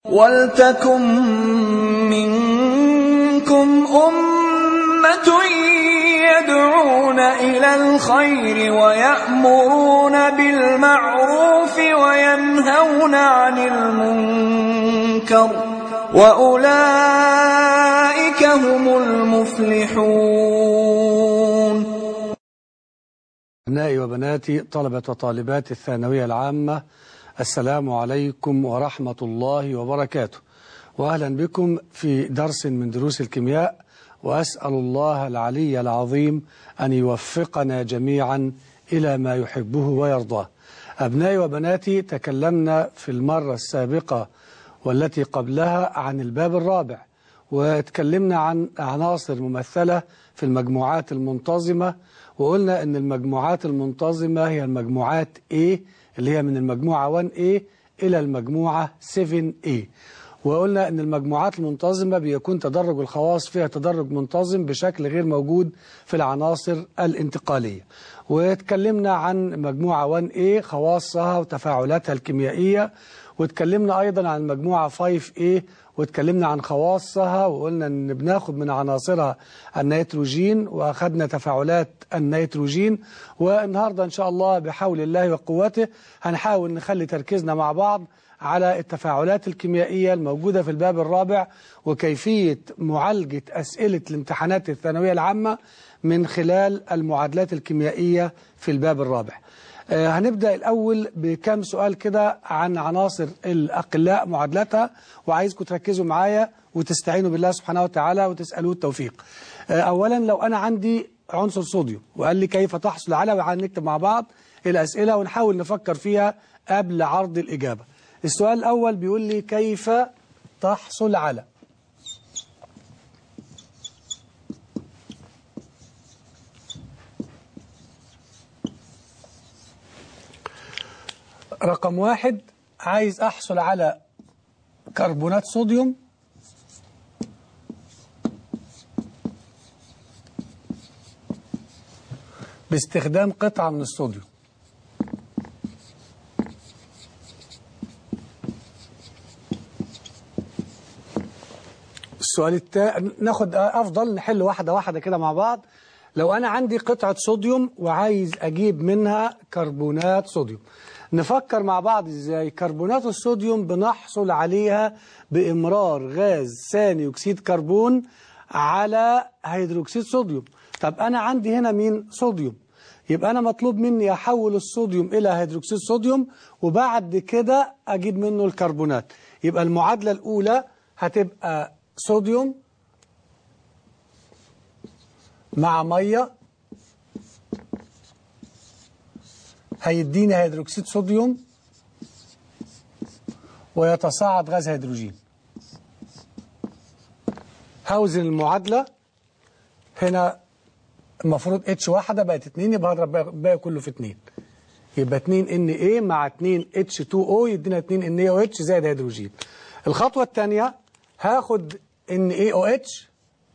وَلْتَكُن مِّنكُمْ أُمَّةٌ يَدْعُونَ إِلَى الْخَيْرِ وَيَأْمُرُونَ بِالْمَعْرُوفِ وَيَنْهَوْنَ عَنِ الْمُنكَرِ ۚ وَأُولَٰئِكَ هُمُ الْمُفْلِحُونَ أبنائي وبناتي طلبة وطالبات الثانوية العامة السلام عليكم ورحمة الله وبركاته وأهلا بكم في درس من دروس الكيمياء وأسأل الله العلي العظيم أن يوفقنا جميعا إلى ما يحبه ويرضاه أبنائي وبناتي تكلمنا في المرة السابقة والتي قبلها عن الباب الرابع وتكلمنا عن عناصر ممثلة في المجموعات المنتظمة وقلنا أن المجموعات المنتظمة هي المجموعات A اللي هي من المجموعة 1A إلى المجموعة 7A وقلنا أن المجموعات المنتظمة بيكون تدرج الخواص فيها تدرج منتظم بشكل غير موجود في العناصر الانتقالية وتكلمنا عن مجموعة 1A خواصها وتفاعلاتها الكيميائية وتكلمنا أيضا عن مجموعة 5A وتكلمنا عن خواصها وقلنا ان بناخد من عناصرها النيتروجين واخدنا تفاعلات النيتروجين والنهارده ان شاء الله بحول الله وقوته هنحاول نخلي تركيزنا مع بعض على التفاعلات الكيميائية الموجودة في الباب الرابع وكيفية معالجة أسئلة الامتحانات الثانوية العامة من خلال المعادلات الكيميائية في الباب الرابع هنبدأ الأول بكم سؤال كده عن عناصر الأقلاء معادلاتها وعايزكم تركزوا معايا وتستعينوا بالله سبحانه وتعالى وتسألوه التوفيق أولا لو أنا عندي عنصر صوديوم وقال لي كيف تحصل على وعن نكتب مع بعض الأسئلة ونحاول نفكر فيها قبل عرض الإجابة السؤال الأول بيقول لي كيف تحصل على رقم واحد عايز أحصل على كربونات صوديوم باستخدام قطعة من الصوديوم السؤال التاني ناخد أفضل نحل واحدة واحدة كده مع بعض لو أنا عندي قطعة صوديوم وعايز أجيب منها كربونات صوديوم نفكر مع بعض ازاي كربونات الصوديوم بنحصل عليها بإمرار غاز ثاني أكسيد كربون على هيدروكسيد صوديوم طب أنا عندي هنا مين صوديوم يبقى أنا مطلوب مني أحول الصوديوم إلى هيدروكسيد صوديوم وبعد كده أجيب منه الكربونات يبقى المعادلة الأولى هتبقى صوديوم مع ميه هيديني هيدروكسيد صوديوم ويتصاعد غاز هيدروجين هوزن المعادلة هنا المفروض اتش واحدة بقت اتنين يبقى هضرب الباقي كله في اتنين يبقى 2 ان ايه مع 2 اتش 2 او يدينا 2 ان ايه او اتش زائد هيدروجين الخطوة الثانية هاخد ان ايه او اتش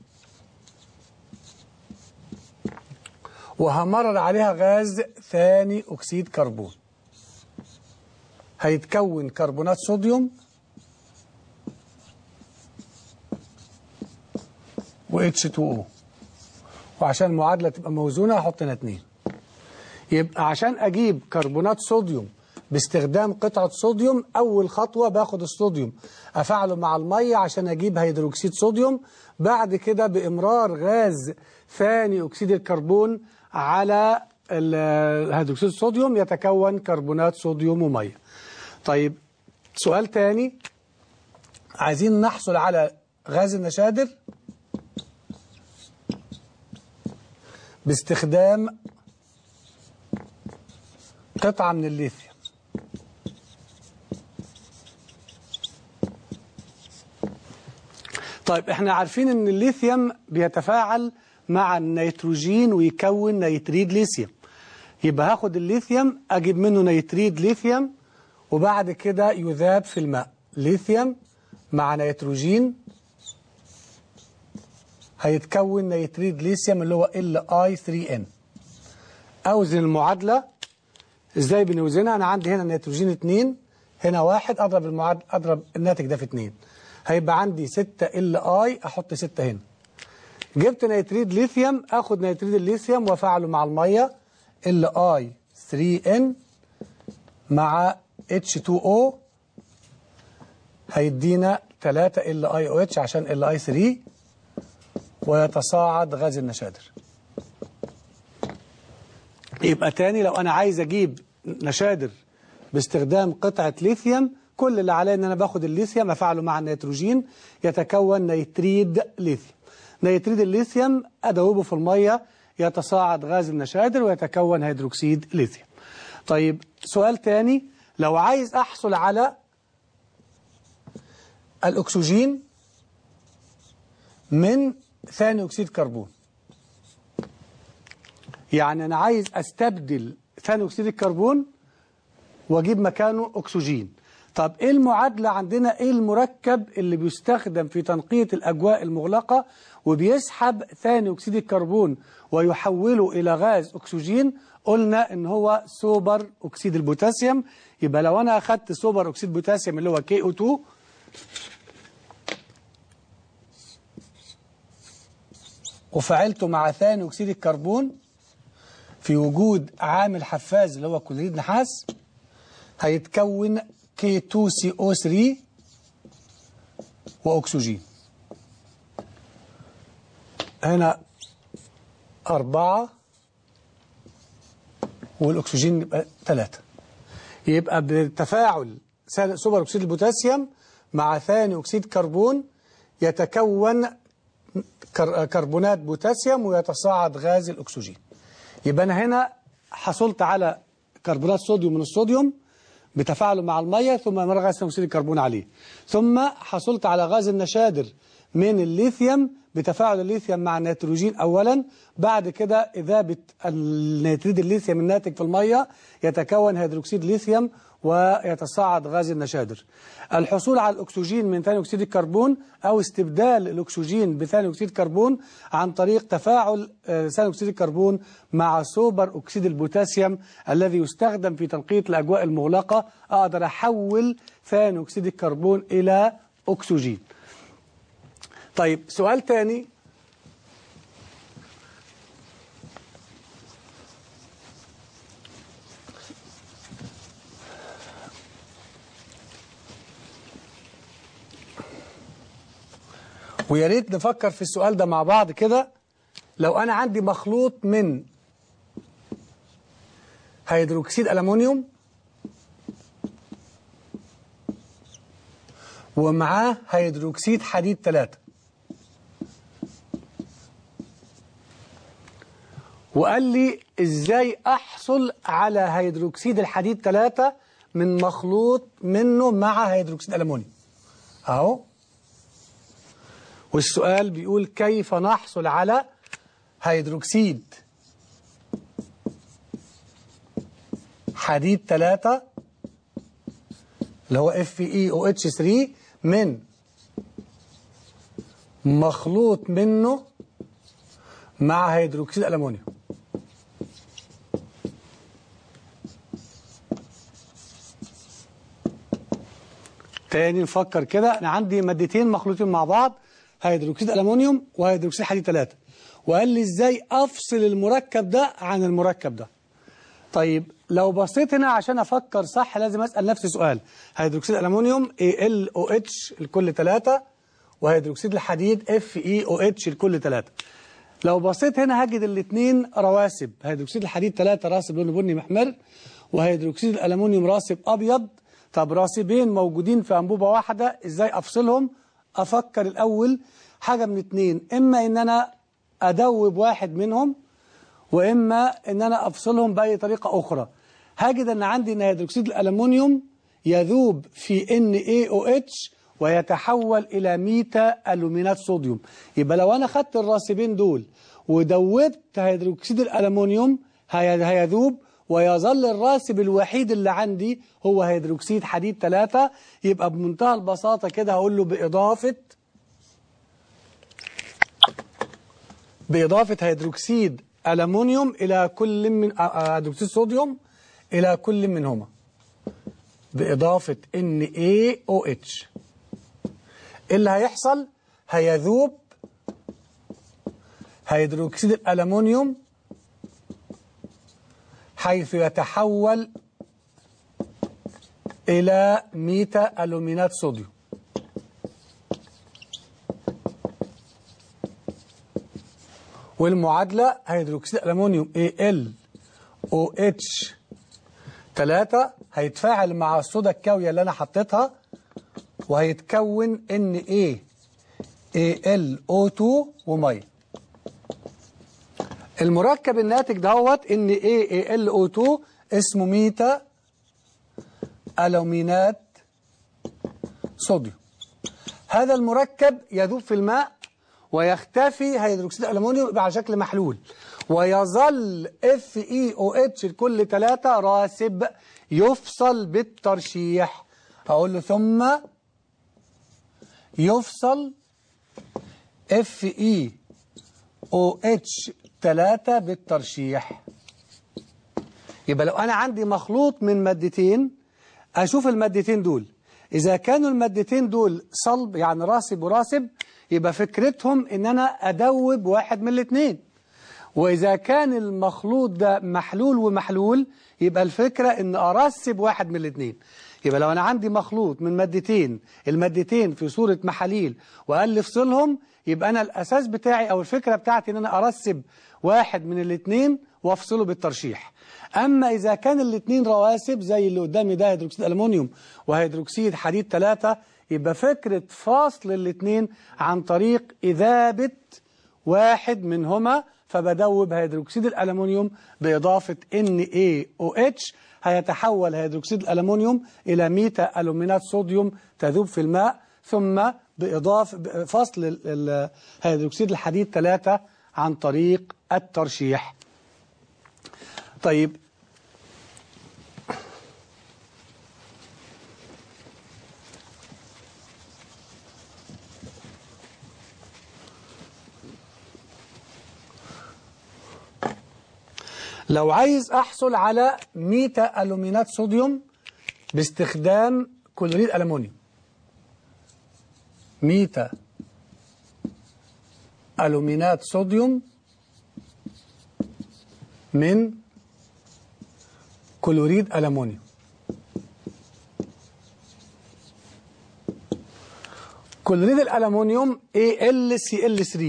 وهمرر عليها غاز ثاني أكسيد كربون هيتكون كربونات صوديوم و H2O وعشان المعادلة تبقى موزونة هحط هنا اتنين يبقى عشان أجيب كربونات صوديوم باستخدام قطعة صوديوم أول خطوة باخد الصوديوم أفعله مع المية عشان أجيب هيدروكسيد صوديوم بعد كده بإمرار غاز ثاني أكسيد الكربون على الهيدروكسيد الصوديوم يتكون كربونات صوديوم وميه طيب سؤال تاني عايزين نحصل على غاز النشادر باستخدام قطعة من الليثيوم طيب احنا عارفين ان الليثيوم بيتفاعل مع النيتروجين ويكون نيتريد ليثيوم يبقى هاخد الليثيوم اجيب منه نيتريد ليثيوم وبعد كده يذاب في الماء ليثيوم مع نيتروجين هيتكون نيتريد ليثيوم اللي هو Li3N اوزن المعادلة ازاي بنوزنها انا عندي هنا نيتروجين 2 هنا واحد أضرب المعاد أضرب الناتج ده في اتنين هيبقى عندي 6 ال اي أحط 6 هنا جبت نيتريد ليثيوم أخد نيتريد الليثيوم وأفعله مع المية ال اي 3 ان مع H2O هيدينا 3 ال اي او اتش عشان ال اي 3 ويتصاعد غاز النشادر يبقى تاني لو انا عايز اجيب نشادر باستخدام قطعة ليثيوم كل اللي عليا ان انا باخد الليثيوم افعله مع النيتروجين يتكون نيتريد ليثيوم نيتريد الليثيوم ادوبه في المية يتصاعد غاز النشادر ويتكون هيدروكسيد ليثيوم طيب سؤال تاني لو عايز احصل على الاكسجين من ثاني اكسيد كربون يعني انا عايز استبدل ثاني اكسيد الكربون واجيب مكانه اكسجين طب ايه المعادله عندنا ايه المركب اللي بيستخدم في تنقيه الاجواء المغلقه وبيسحب ثاني اكسيد الكربون ويحوله الى غاز اكسجين قلنا ان هو سوبر اكسيد البوتاسيوم يبقى لو انا اخدت سوبر اكسيد بوتاسيوم اللي هو كي او 2 وفعلته مع ثاني اكسيد الكربون في وجود عامل حفاز اللي هو كلوريد نحاس هيتكون K2CO3 وأكسجين هنا أربعة والأكسجين يبقى ثلاثة يبقى بالتفاعل سوبر أكسيد البوتاسيوم مع ثاني أكسيد كربون يتكون كربونات بوتاسيوم ويتصاعد غاز الأكسجين يبقى أنا هنا حصلت على كربونات صوديوم من الصوديوم بتفاعله مع المية ثم مر غاز ثاني أكسيد الكربون عليه ثم حصلت على غاز النشادر من الليثيوم بتفاعل الليثيوم مع النيتروجين أولا بعد كده إذابة النيتريد الليثيوم الناتج في المية يتكون هيدروكسيد ليثيوم ويتصاعد غاز النشادر الحصول على الأكسجين من ثاني أكسيد الكربون أو استبدال الأكسجين بثاني أكسيد الكربون عن طريق تفاعل ثاني أكسيد الكربون مع سوبر أكسيد البوتاسيوم الذي يستخدم في تنقية الأجواء المغلقة أقدر أحول ثاني أكسيد الكربون إلى أكسجين طيب سؤال تاني ويا ريت نفكر في السؤال ده مع بعض كده لو أنا عندي مخلوط من هيدروكسيد ألمونيوم ومعاه هيدروكسيد حديد 3 وقال لي ازاي احصل على هيدروكسيد الحديد 3 من مخلوط منه مع هيدروكسيد ألمونيوم اهو والسؤال بيقول كيف نحصل على هيدروكسيد حديد 3 اللي هو FeOH3 من مخلوط منه مع هيدروكسيد ألمونيوم تاني نفكر كده انا عندي مادتين مخلوطين مع بعض هيدروكسيد ألمونيوم وهيدروكسيد حديد 3 وقال لي ازاي افصل المركب ده عن المركب ده طيب لو بصيت هنا عشان افكر صح لازم اسال نفسي سؤال هيدروكسيد الالومنيوم AlOH الكل 3 وهيدروكسيد الحديد FeOH الكل 3 لو بصيت هنا هجد الاثنين رواسب هيدروكسيد الحديد 3 راسب لونه بني محمر وهيدروكسيد الالومنيوم راسب ابيض طب راسبين موجودين في انبوبه واحده ازاي افصلهم افكر الاول حاجه من اثنين اما ان انا ادوب واحد منهم واما ان انا افصلهم باي طريقه اخرى هجد ان عندي ان هيدروكسيد الالومنيوم يذوب في NaOH ويتحول الى ميتا الومينات صوديوم يبقى لو انا خدت الراسبين دول ودوبت هيدروكسيد الالومنيوم هيذوب ويظل الراسب الوحيد اللي عندي هو هيدروكسيد حديد 3 يبقى بمنتهى البساطه كده هقول له باضافه باضافه هيدروكسيد ألمونيوم إلى كل من هيدروكسيد صوديوم إلى كل منهما بإضافة NaOH اللي هيحصل هيذوب هيدروكسيد الألمنيوم حيث يتحول إلى ميتا ألومينات صوديوم والمعادلة هيدروكسيد الألمنيوم AlOH 3 هيتفاعل مع الصودا الكاوية اللي أنا حطيتها وهيتكون Na AlO2 ومية المركب الناتج دهوت NaAlO2 اسمه ميتا ألومينات صوديوم هذا المركب يذوب في الماء ويختفي هيدروكسيد الألمنيوم على شكل محلول ويظل FeOH لكل ثلاثة راسب يفصل بالترشيح أقول له ثم يفصل FeOH 3 بالترشيح يبقى لو أنا عندي مخلوط من مادتين أشوف المادتين دول إذا كانوا المادتين دول صلب يعني راسب وراسب يبقى فكرتهم إن أنا أدوب واحد من الاثنين وإذا كان المخلوط ده محلول ومحلول يبقى الفكرة إن أرسب واحد من الاثنين يبقى لو أنا عندي مخلوط من مادتين المادتين في صورة محاليل وقال لي افصلهم يبقى أنا الأساس بتاعي أو الفكرة بتاعتي إن أنا أرسب واحد من الاثنين وافصله بالترشيح أما إذا كان الاثنين رواسب زي اللي قدامي ده هيدروكسيد ألمونيوم وهيدروكسيد حديد ثلاثة يبقى فكرة فصل الاثنين عن طريق إذابة واحد منهما فبدوب هيدروكسيد الألمنيوم بإضافة NaOH هيتحول هيدروكسيد الألمنيوم إلى ميتا ألومينات صوديوم تذوب في الماء ثم بإضافة فصل هيدروكسيد الحديد 3 عن طريق الترشيح طيب لو عايز أحصل على ميتا ألومينات صوديوم باستخدام كلوريد ألمونيوم ميتا ألومينات صوديوم من كلوريد ألمونيوم كلوريد الألمونيوم AlCl3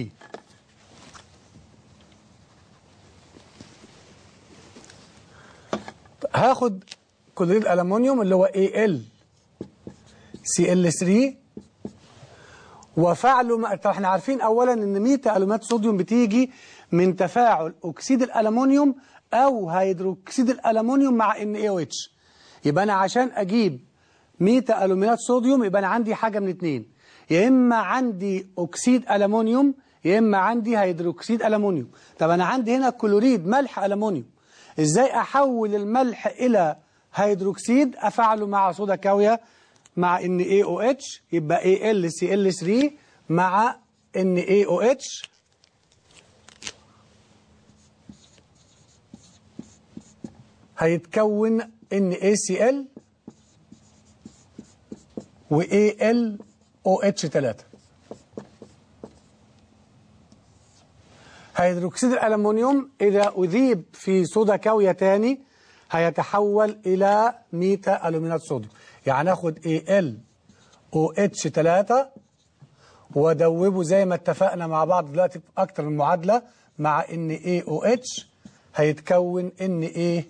هاخد كلوريد الألمونيوم اللي هو AlCl3 وفعله م... طب احنا عارفين اولا ان ميتا الومات صوديوم بتيجي من تفاعل اكسيد الالومنيوم او هيدروكسيد الالومنيوم مع NaOH يبقى انا عشان اجيب ميتا الومينات صوديوم يبقى انا عندي حاجه من اتنين يا اما عندي اكسيد الومنيوم يا اما عندي هيدروكسيد الومنيوم طب انا عندي هنا كلوريد ملح الومنيوم ازاي احول الملح الى هيدروكسيد افعله مع صودا كاويه مع NaOH يبقى AlCl3 مع NaOH هيتكون NaCl و AlOH3 هيدروكسيد الألمنيوم إذا أذيب في صودا كاوية تاني هيتحول إلى ميتا ألومينات صوديوم يعني اخد AlOH3 وادوبه زي ما اتفقنا مع بعض دلوقتي في اكتر من معادله مع NaOH هيتكون Na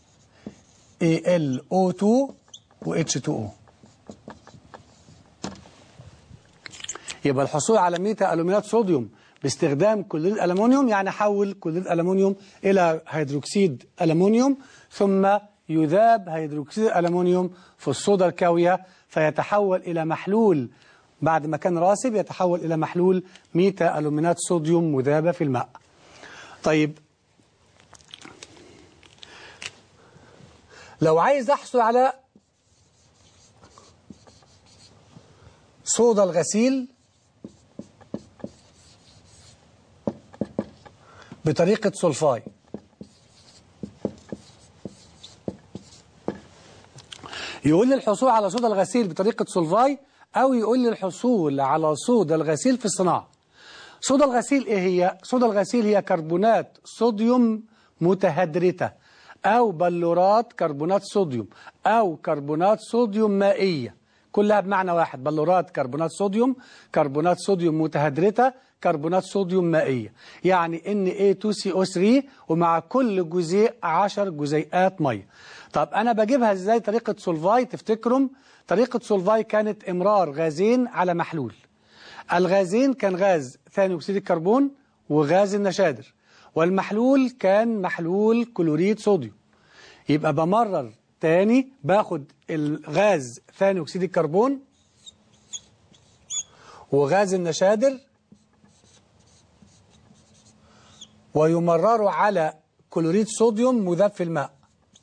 AlO2 و H2O يبقى الحصول على ميتا ألومينات صوديوم باستخدام كلوريد ألمونيوم يعني حول كلوريد ألمونيوم إلى هيدروكسيد ألمونيوم ثم يذاب هيدروكسيد الألمونيوم في الصودا الكاوية فيتحول إلى محلول بعد ما كان راسب يتحول إلى محلول ميتا ألومينات صوديوم مذابة في الماء طيب لو عايز أحصل على صودا الغسيل بطريقة سولفاي يقول لي الحصول على صودا الغسيل بطريقة سولفاي أو يقول لي الحصول على صودا الغسيل في الصناعة صودا الغسيل إيه هي؟ صودا الغسيل هي كربونات صوديوم متهدرتة أو بلورات كربونات صوديوم أو كربونات صوديوم مائية كلها بمعنى واحد بلورات كربونات صوديوم كربونات صوديوم متهدرتة كربونات صوديوم مائية يعني Na2CO3 ومع كل جزيء 10 جزيئات مية طب أنا بجيبها إزاي طريقة سولفاي تفتكروا طريقة سولفاي كانت إمرار غازين على محلول الغازين كان غاز ثاني أكسيد الكربون وغاز النشادر والمحلول كان محلول كلوريد صوديوم يبقى بمرر تاني باخد الغاز ثاني أكسيد الكربون وغاز النشادر ويمرروا على كلوريد صوديوم مذاب في الماء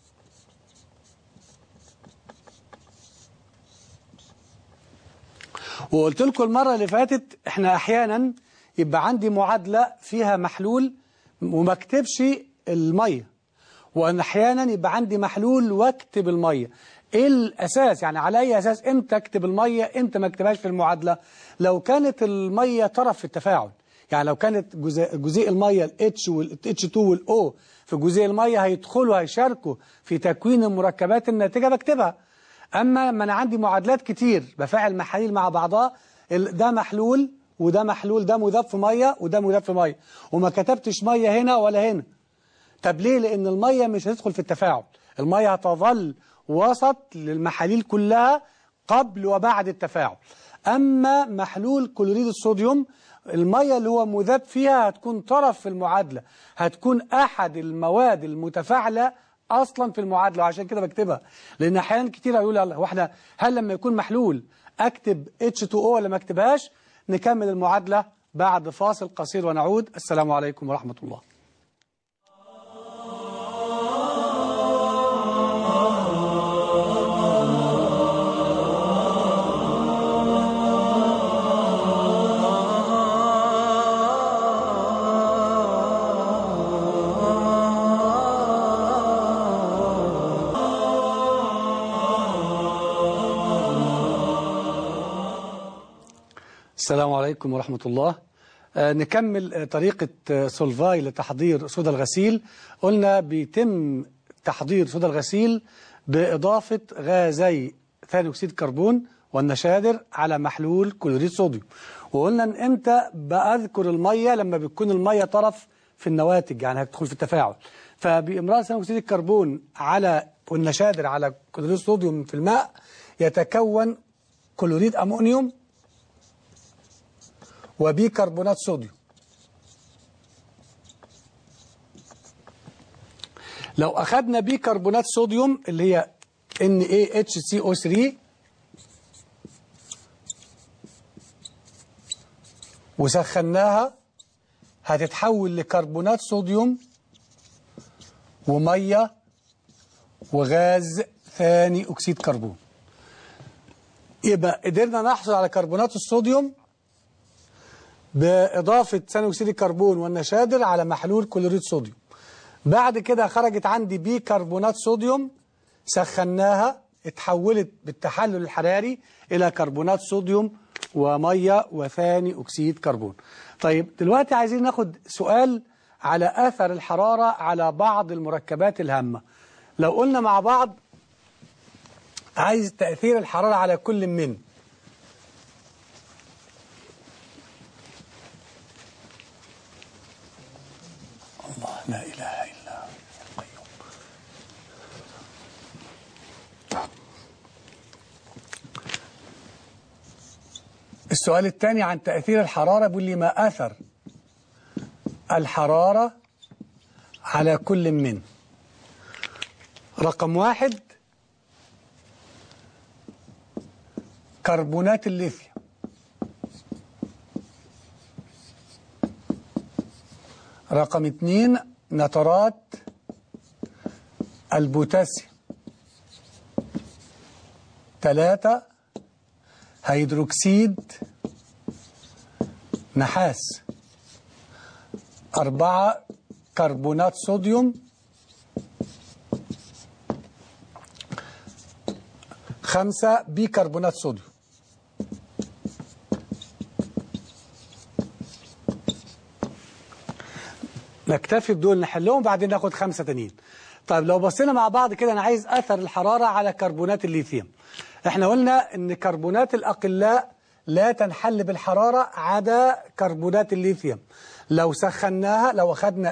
وقلت لكم المرة اللي فاتت احنا احيانا يبقى عندي معادلة فيها محلول وما اكتبش المية وان احيانا يبقى عندي محلول واكتب المية ايه الاساس يعني على اي اساس امتى اكتب المية امتى ما اكتبهاش في المعادلة لو كانت المية طرف في التفاعل يعني لو كانت جزيء, جزيء المية ال H وال H2 وال O في جزيء المية هيدخلوا هيشاركوا في تكوين المركبات الناتجة بكتبها أما لما أنا عندي معادلات كتير بفاعل محاليل مع بعضها ده محلول وده محلول ده مذاب في مية وده مذاب في مية وما كتبتش مية هنا ولا هنا طب ليه لأن المية مش هتدخل في التفاعل المية هتظل وسط للمحاليل كلها قبل وبعد التفاعل أما محلول كلوريد الصوديوم المية اللي هو مذاب فيها هتكون طرف في المعادلة هتكون أحد المواد المتفاعلة أصلا في المعادلة وعشان كده بكتبها لأن أحيانا كتير هيقول الله هو احنا هل لما يكون محلول أكتب H2O ولا ما أكتبهاش نكمل المعادلة بعد فاصل قصير ونعود السلام عليكم ورحمة الله السلام عليكم ورحمة الله آه نكمل آه طريقة آه سولفاي لتحضير صودا الغسيل قلنا بيتم تحضير صودا الغسيل بإضافة غازي ثاني أكسيد الكربون والنشادر على محلول كلوريد صوديوم وقلنا ان امتى بأذكر المية لما بتكون المية طرف في النواتج يعني هتدخل في التفاعل فبإمرار ثاني أكسيد الكربون على والنشادر على كلوريد صوديوم في الماء يتكون كلوريد أمونيوم وبيكربونات صوديوم لو أخذنا بيكربونات صوديوم اللي هي NaHCO3 وسخناها هتتحول لكربونات صوديوم ومية وغاز ثاني أكسيد كربون يبقى قدرنا نحصل على كربونات الصوديوم بإضافة ثاني أكسيد الكربون والنشادر على محلول كلوريد صوديوم بعد كده خرجت عندي بيكربونات صوديوم سخناها اتحولت بالتحلل الحراري إلى كربونات صوديوم ومية وثاني أكسيد كربون طيب دلوقتي عايزين ناخد سؤال على أثر الحرارة على بعض المركبات الهامة لو قلنا مع بعض عايز تأثير الحرارة على كل من الله لا إله إلا هو القيوم السؤال الثاني عن تأثير الحرارة بيقول لي ما أثر الحرارة على كل من رقم واحد كربونات الليثيوم رقم اتنين نترات البوتاسيوم ثلاثة هيدروكسيد نحاس أربعة كربونات صوديوم خمسة بيكربونات صوديوم نكتفي بدول نحلهم بعدين ناخد خمسة تانيين طيب لو بصينا مع بعض كده أنا عايز أثر الحرارة على كربونات الليثيوم احنا قلنا ان كربونات الأقلاء لا تنحل بالحرارة عدا كربونات الليثيوم لو سخناها لو أخدنا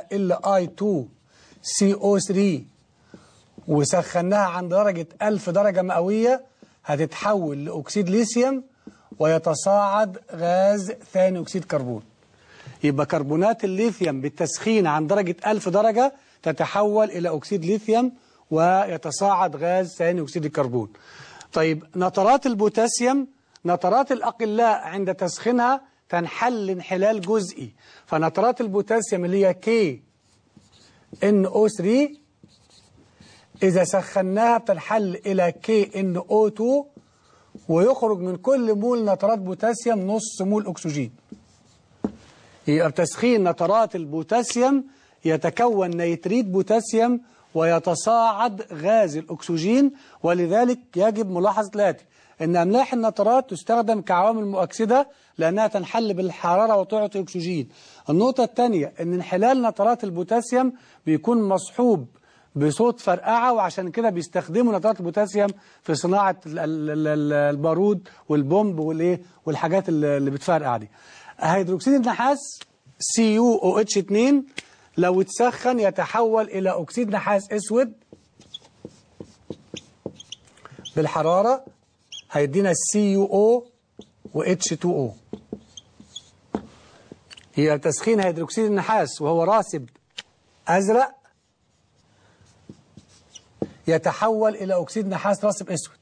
Li2CO3 وسخناها عند درجة 1000 درجة مئوية هتتحول لأكسيد ليثيوم ويتصاعد غاز ثاني أكسيد كربون يبقى كربونات الليثيوم بالتسخين عن درجة 1000 درجة تتحول إلى أكسيد ليثيوم ويتصاعد غاز ثاني أكسيد الكربون طيب نترات البوتاسيوم نترات الأقلاء عند تسخينها تنحل انحلال جزئي فنترات البوتاسيوم اللي هي كي NO3 إذا سخناها بتنحل إلى KNO2 ويخرج من كل مول نترات بوتاسيوم نص مول أكسجين يبقى بتسخين نترات البوتاسيوم يتكون نيتريت بوتاسيوم ويتصاعد غاز الأكسجين ولذلك يجب ملاحظة الآتي أن أملاح النترات تستخدم كعوامل مؤكسدة لأنها تنحل بالحرارة وتعطي أكسجين النقطة الثانية أن انحلال نترات البوتاسيوم بيكون مصحوب بصوت فرقعة وعشان كده بيستخدموا نترات البوتاسيوم في صناعة ال- ال- ال- البارود والبومب والإيه والحاجات اللي اللي بتفرقع دي هيدروكسيد النحاس CuOH2 لو اتسخن يتحول إلى أكسيد نحاس أسود بالحرارة هيدينا CuO و H2O هي تسخين هيدروكسيد النحاس وهو راسب أزرق يتحول إلى أكسيد نحاس راسب أسود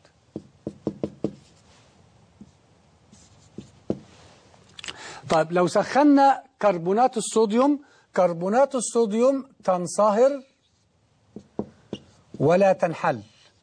طيب لو سخنا كربونات الصوديوم كربونات الصوديوم تنصهر ولا تنحل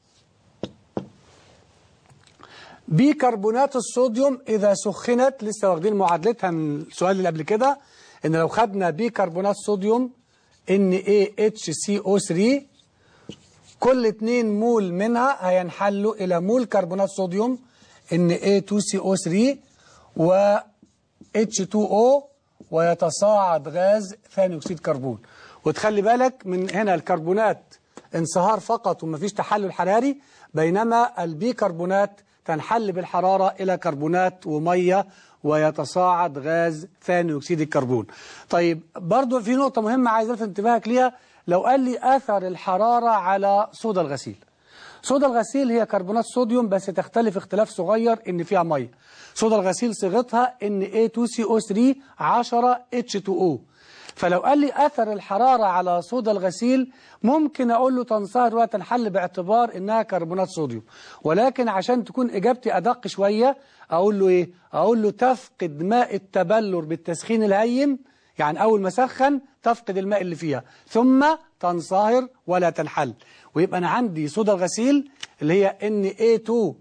بيكربونات الصوديوم إذا سخنت لسه واخدين معادلتها من السؤال اللي قبل كده إن لو خدنا بيكربونات صوديوم NaHCO3 كل 2 مول منها هينحلوا إلى مول كربونات صوديوم Na2CO3 و H2O ويتصاعد غاز ثاني أكسيد كربون وتخلي بالك من هنا الكربونات انصهار فقط ومفيش تحلل حراري بينما البيكربونات تنحل بالحرارة إلى كربونات ومية ويتصاعد غاز ثاني أكسيد الكربون طيب برضو في نقطة مهمة عايز ألفت انتباهك ليها لو قال لي أثر الحرارة على صودا الغسيل صودا الغسيل هي كربونات صوديوم بس تختلف اختلاف صغير ان فيها ميه صودا الغسيل صيغتها ان A2CO3 10 H2O فلو قال لي اثر الحراره على صودا الغسيل ممكن اقول له تنصهر وتنحل باعتبار انها كربونات صوديوم ولكن عشان تكون اجابتي ادق شويه اقول له ايه اقول له تفقد ماء التبلور بالتسخين الهين يعني أول ما سخن تفقد الماء اللي فيها ثم تنصهر ولا تنحل ويبقى أنا عندي صودا الغسيل اللي هي Na2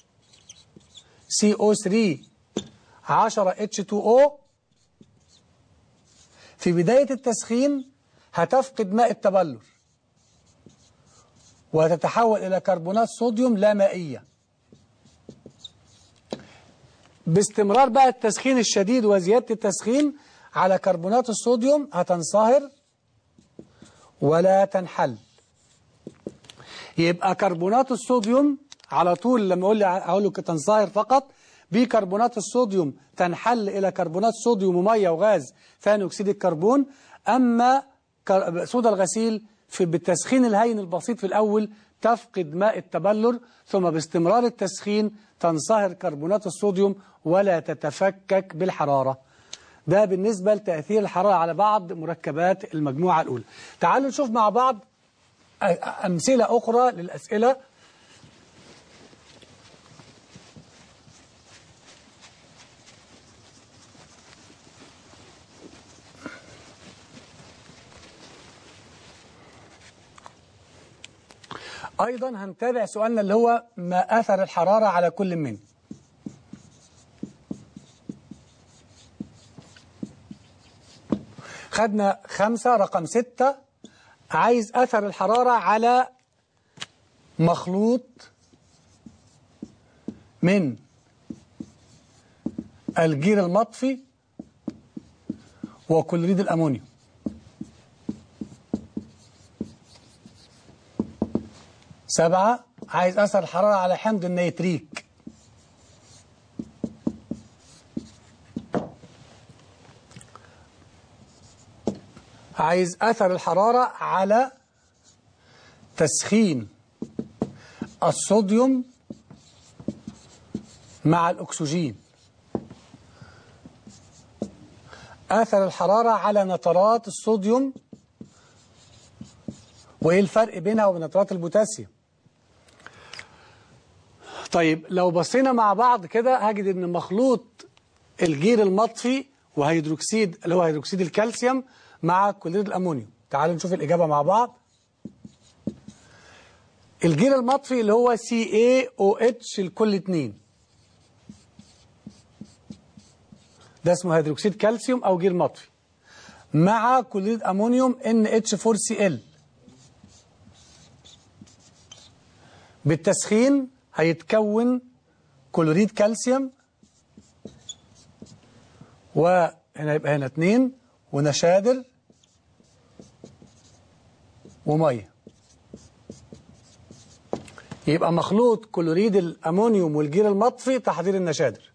CO3 10 H2O في بداية التسخين هتفقد ماء التبلور وتتحول إلى كربونات صوديوم لا مائية باستمرار بقى التسخين الشديد وزيادة التسخين على كربونات الصوديوم هتنصهر ولا تنحل يبقى كربونات الصوديوم على طول لما اقول لي اقول له تنصهر فقط بيكربونات الصوديوم تنحل الى كربونات صوديوم وميه وغاز ثاني اكسيد الكربون اما كر- صودا الغسيل في بالتسخين الهين البسيط في الاول تفقد ماء التبلور ثم باستمرار التسخين تنصهر كربونات الصوديوم ولا تتفكك بالحراره ده بالنسبة لتأثير الحرارة على بعض مركبات المجموعة الأولى تعالوا نشوف مع بعض أ- أمثلة أخرى للأسئلة أيضا هنتابع سؤالنا اللي هو ما أثر الحرارة على كل من خدنا خمسة رقم ستة عايز أثر الحرارة على مخلوط من الجير المطفي وكلوريد الأمونيوم سبعة عايز أثر الحرارة على حمض النيتريك عايز أثر الحرارة على تسخين الصوديوم مع الأكسجين أثر الحرارة على نترات الصوديوم وإيه الفرق بينها وبين نترات البوتاسيوم طيب لو بصينا مع بعض كده هجد ان مخلوط الجير المطفي وهيدروكسيد اللي هو هيدروكسيد الكالسيوم مع كلوريد الامونيوم تعالوا نشوف الاجابه مع بعض الجير المطفي اللي هو CaOH الكل اتنين ده اسمه هيدروكسيد كالسيوم او جير مطفي مع كلوريد امونيوم NH4Cl بالتسخين هيتكون كلوريد كالسيوم وهنا يبقى هنا اتنين ونشادر وميه يبقى مخلوط كلوريد الامونيوم والجير المطفي تحضير النشادر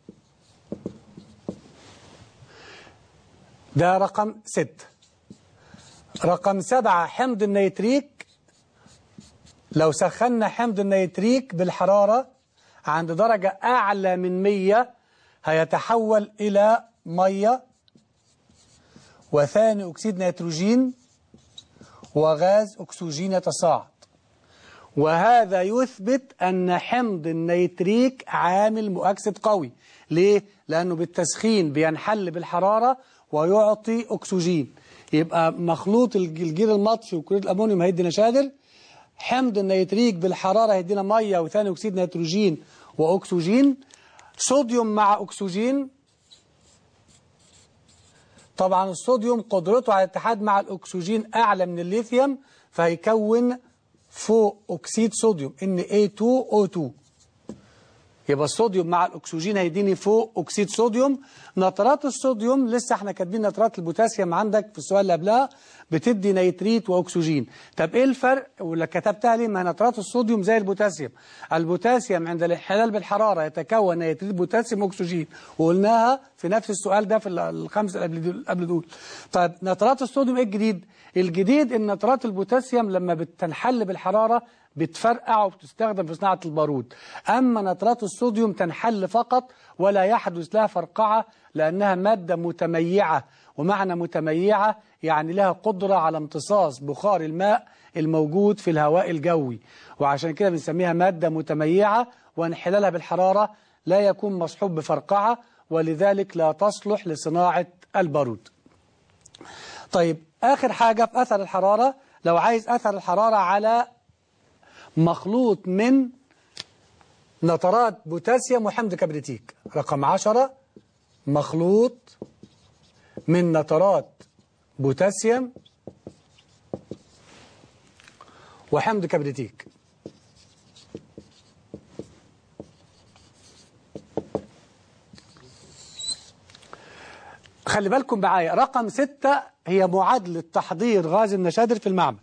ده رقم ستة رقم سبعة حمض النيتريك لو سخنا حمض النيتريك بالحرارة عند درجة أعلى من 100 هيتحول إلى مية وثاني أكسيد نيتروجين وغاز أكسجين يتصاعد وهذا يثبت أن حمض النيتريك عامل مؤكسد قوي ليه؟ لأنه بالتسخين بينحل بالحرارة ويعطي أكسجين يبقى مخلوط الجير المطفي وكلوريد الأمونيوم هيدي نشادر حمض النيتريك بالحرارة هيدينا مية وثاني أكسيد نيتروجين وأكسجين صوديوم مع أكسجين طبعا الصوديوم قدرته على الاتحاد مع الأكسجين أعلى من الليثيوم فهيكون فوق أكسيد صوديوم Na2O2 يبقى الصوديوم مع الأكسجين هيديني فوق أكسيد صوديوم نترات الصوديوم لسه احنا كاتبين نترات البوتاسيوم عندك في السؤال اللي قبلها بتدي نيتريت وأكسجين طب إيه الفرق ولا كتبتها ليه ما نترات الصوديوم زي البوتاسيوم البوتاسيوم عند الانحلال بالحرارة يتكون نيتريت بوتاسيوم وأكسجين وقلناها في نفس السؤال ده في الخمسة اللي قبل قبل دول طيب نترات الصوديوم إيه الجديد الجديد ان نترات البوتاسيوم لما بتنحل بالحرارة بتفرقع وبتستخدم في صناعة البارود أما نترات الصوديوم تنحل فقط ولا يحدث لها فرقعة لأنها مادة متميعة ومعنى متميعة يعني لها قدرة على امتصاص بخار الماء الموجود في الهواء الجوي وعشان كده بنسميها مادة متميعة وانحلالها بالحرارة لا يكون مصحوب بفرقعة ولذلك لا تصلح لصناعة البارود طيب آخر حاجة في أثر الحرارة لو عايز أثر الحرارة على مخلوط من نترات بوتاسيوم وحمض كبريتيك رقم عشرة مخلوط من نترات بوتاسيوم وحمض كبريتيك خلي بالكم معايا رقم ستة هي معادلة تحضير غاز النشادر في المعمل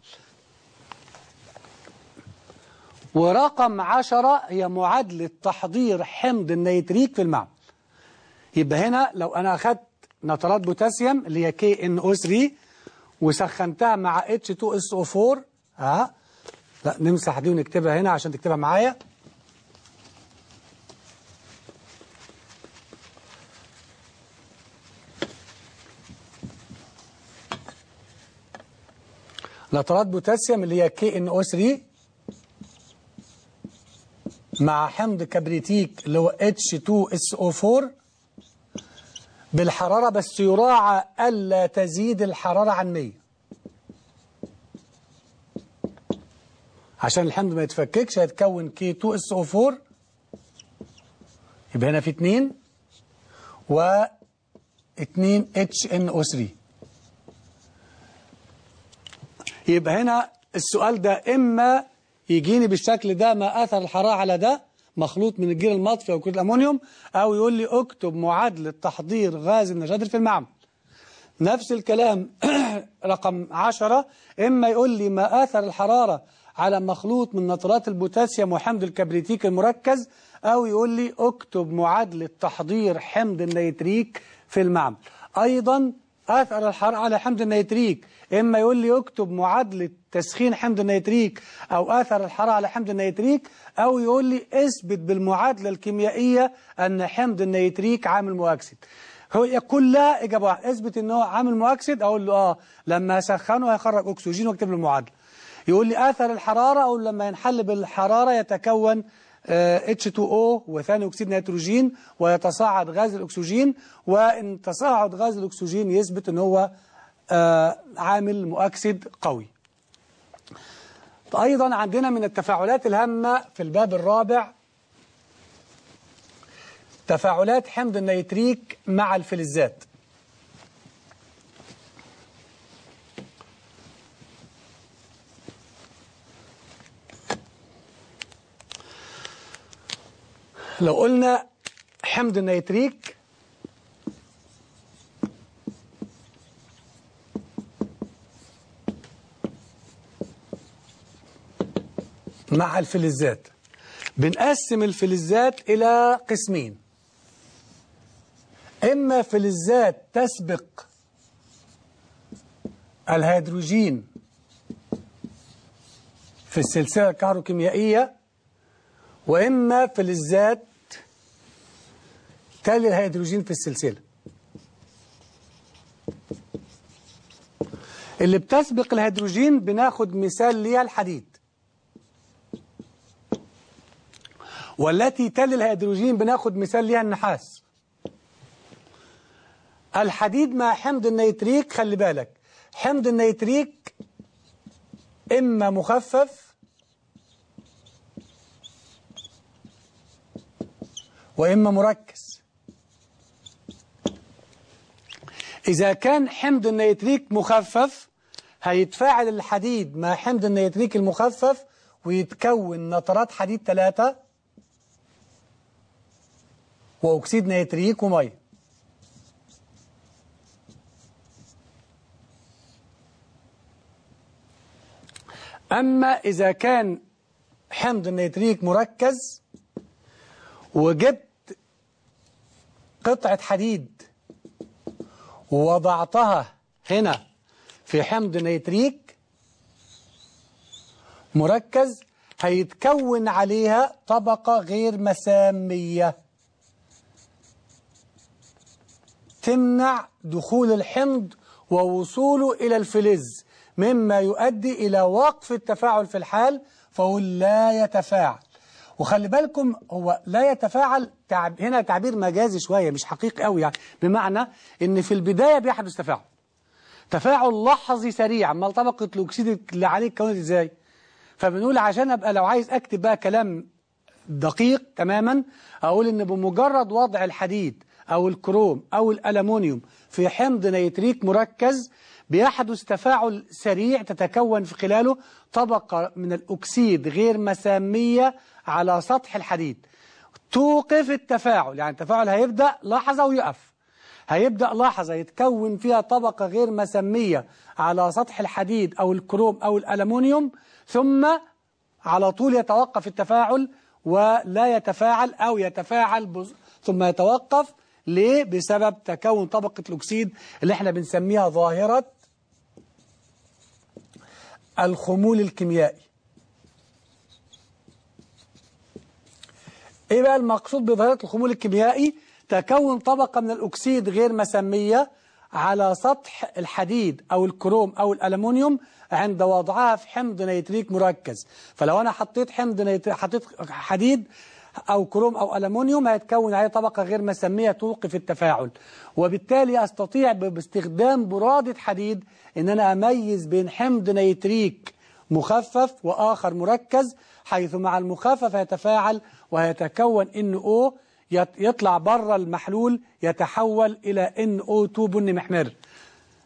ورقم عشرة هي معادلة تحضير حمض النيتريك في المعمل يبقى هنا لو أنا أخذت نترات بوتاسيوم اللي هي KNO3 وسخنتها مع H2SO4 ها لا نمسح دي ونكتبها هنا عشان تكتبها معايا نترات بوتاسيوم اللي هي KNO3 مع حمض كبريتيك اللي هو H2SO4 بالحرارة بس يراعى ألا تزيد الحرارة عن 100 عشان الحمض ما يتفككش هيتكون K2SO4 يبقى هنا في 2 و 2 HNO3 يبقى هنا السؤال ده إما يجيني بالشكل ده ما أثر الحرارة على ده مخلوط من الجير المطفي او كلور الامونيوم او يقول لي اكتب معادله تحضير غاز النشادر في المعمل نفس الكلام رقم عشرة إما يقول لي ما آثر الحرارة على مخلوط من نترات البوتاسيوم وحمض الكبريتيك المركز أو يقول لي اكتب معادلة تحضير حمض النيتريك في المعمل أيضا آثر الحرارة على حمض النيتريك إما يقول لي اكتب معادلة تسخين حمض النيتريك أو آثر الحرارة على حمض النيتريك أو يقول لي اثبت بالمعادلة الكيميائية أن حمض النيتريك عامل مؤكسد هو كلها إجابة واحدة اثبت ان هو عامل مؤكسد اقول له اه لما اسخنه هيخرج اكسجين واكتب له المعادله يقول لي اثر الحراره اقول لما ينحل بالحراره يتكون آه H2O وثاني اكسيد نيتروجين ويتصاعد غاز الاكسجين وان تصاعد غاز الاكسجين يثبت ان هو آه عامل مؤكسد قوي ايضا عندنا من التفاعلات الهامه في الباب الرابع تفاعلات حمض النيتريك مع الفلزات لو قلنا حمض النيتريك مع الفلزات بنقسم الفلزات إلى قسمين إما فلزات تسبق الهيدروجين في السلسلة الكهروكيميائية وإما فلزات تلي الهيدروجين في السلسلة اللي بتسبق الهيدروجين بناخد مثال ليها الحديد والتي تلي الهيدروجين بناخد مثال ليها النحاس الحديد مع حمض النيتريك خلي بالك حمض النيتريك إما مخفف وإما مركز إذا كان حمض النيتريك مخفف هيتفاعل الحديد مع حمض النيتريك المخفف ويتكون نترات حديد ثلاثة وأكسيد نيتريك ومية أما إذا كان حمض النيتريك مركز وجبت قطعة حديد ووضعتها هنا في حمض نيتريك مركز هيتكون عليها طبقة غير مسامية تمنع دخول الحمض ووصوله إلى الفلز مما يؤدي إلى وقف التفاعل في الحال فهو لا يتفاعل وخلي بالكم هو لا يتفاعل تعب هنا تعبير مجازي شوية مش حقيقي قوي يعني بمعنى ان في البداية بيحدث تفاعل تفاعل لحظي سريع امال طبقة الاكسيد اللي عليه اتكونت ازاي فبنقول عشان ابقى لو عايز اكتب بقى كلام دقيق تماما اقول ان بمجرد وضع الحديد او الكروم او الالومنيوم في حمض نيتريك مركز بيحدث تفاعل سريع تتكون في خلاله طبقة من الأكسيد غير مسامية على سطح الحديد توقف التفاعل يعني التفاعل هيبدأ لحظة ويقف هيبدأ لحظة يتكون فيها طبقة غير مسمية على سطح الحديد أو الكروم أو الألمنيوم ثم على طول يتوقف التفاعل ولا يتفاعل أو يتفاعل بز... ثم يتوقف ليه؟ بسبب تكون طبقة الأكسيد اللي احنا بنسميها ظاهرة الخمول الكيميائي ايه بقى المقصود بظاهرة الخمول الكيميائي تكون طبقة من الأكسيد غير مسمية على سطح الحديد أو الكروم أو الألمنيوم عند وضعها في حمض نيتريك مركز فلو أنا حطيت حمض نيتريك حطيت حديد أو كروم أو ألمنيوم هيتكون عليه طبقة غير مسمية توقف التفاعل وبالتالي أستطيع باستخدام برادة حديد إن أنا أميز بين حمض نيتريك مخفف وآخر مركز حيث مع المخفف يتفاعل ويتكون NO يطلع بره المحلول يتحول إلى NO2 بني محمر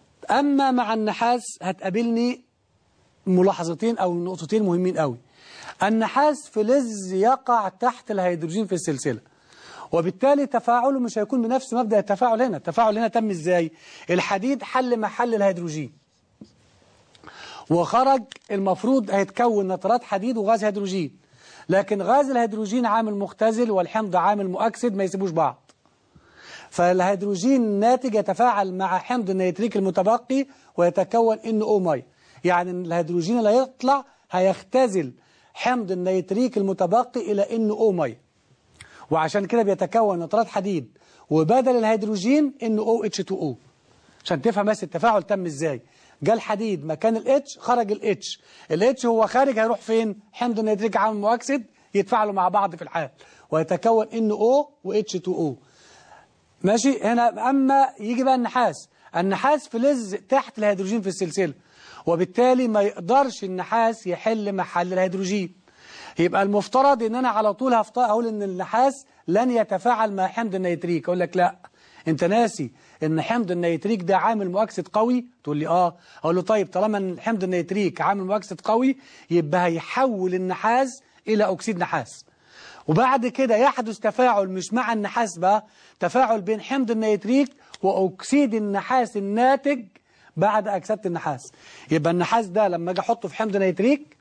أما مع النحاس هتقابلني ملاحظتين أو نقطتين مهمين قوي النحاس فلز يقع تحت الهيدروجين في السلسلة وبالتالي تفاعله مش هيكون بنفس مبدأ التفاعل هنا التفاعل هنا تم ازاي الحديد حل محل الهيدروجين وخرج المفروض هيتكون نترات حديد وغاز هيدروجين لكن غاز الهيدروجين عامل مختزل والحمض عامل مؤكسد ما يسيبوش بعض فالهيدروجين الناتج يتفاعل مع حمض النيتريك المتبقي ويتكون ان او ميه يعني الهيدروجين اللي هيطلع هيختزل حمض النيتريك المتبقي الى ان او ميه وعشان كده بيتكون نترات حديد وبدل الهيدروجين ان او اتش 2 او عشان تفهم بس التفاعل تم ازاي جاء الحديد مكان الاتش خرج الاتش الاتش هو خارج هيروح فين حمض النيتريك عامل مؤكسد يتفاعلوا مع بعض في الحال ويتكون ان او واتش 2 او ماشي هنا اما يجي بقى النحاس النحاس فلز تحت الهيدروجين في السلسله وبالتالي ما يقدرش النحاس يحل محل الهيدروجين يبقى المفترض ان انا على طول هفترض اقول ان النحاس لن يتفاعل مع حمض النيتريك اقول لك لا انت ناسي ان حمض النيتريك ده عامل مؤكسد قوي تقول لي اه اقول له طيب طالما ان حمض النيتريك عامل مؤكسد قوي يبقى هيحول النحاس الى اكسيد نحاس وبعد كده يحدث تفاعل مش مع النحاس بقى تفاعل بين حمض النيتريك واكسيد النحاس الناتج بعد اكسده النحاس يبقى النحاس ده لما اجي احطه في حمض نيتريك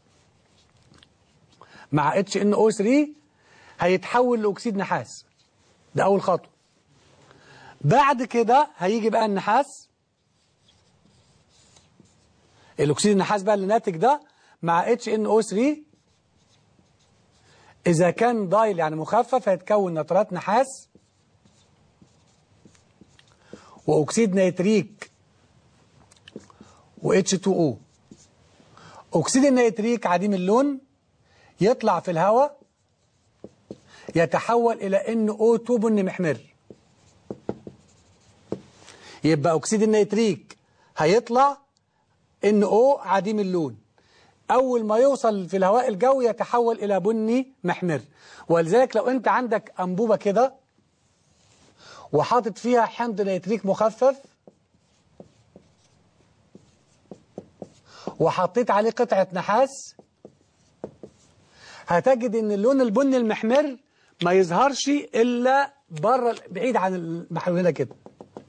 مع اتش ان او 3 هيتحول لاكسيد نحاس ده اول خطوه بعد كده هيجي بقى النحاس الاكسيد النحاس بقى اللي ناتج ده مع اتش ان او 3 اذا كان ضايل يعني مخفف هيتكون نترات نحاس واكسيد نيتريك و H2O أكسيد النيتريك عديم اللون يطلع في الهواء يتحول إلى NO2 بني محمر يبقى أكسيد النيتريك هيطلع NO عديم اللون أول ما يوصل في الهواء الجوي يتحول إلى بني محمر ولذلك لو أنت عندك أنبوبة كده وحاطط فيها حمض نيتريك مخفف وحطيت عليه قطعة نحاس هتجد ان اللون البني المحمر ما يظهرش الا بره بعيد عن المحلول هنا كده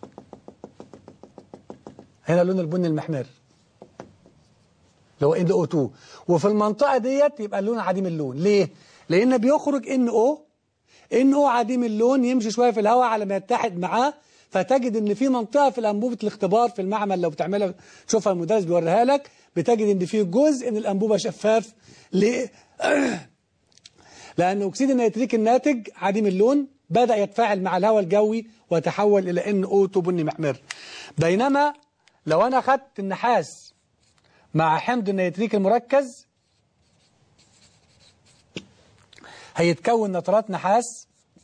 هنا اللون البني المحمر اللي هو ان او 2 وفي المنطقة ديت يبقى اللون عديم اللون ليه؟ لان بيخرج ان او ان او عديم اللون يمشي شوية في الهواء على ما يتحد معاه فتجد ان في منطقة في الانبوبة الاختبار في المعمل لو بتعملها تشوفها المدرس بيوريها لك بتجد ان في جزء ان الانبوبة شفاف ليه؟ لأن أكسيد النيتريك الناتج عديم اللون بدأ يتفاعل مع الهواء الجوي وتحول إلى NO2 بني محمر بينما لو أنا أخذت النحاس مع حمض النيتريك المركز هيتكون نترات نحاس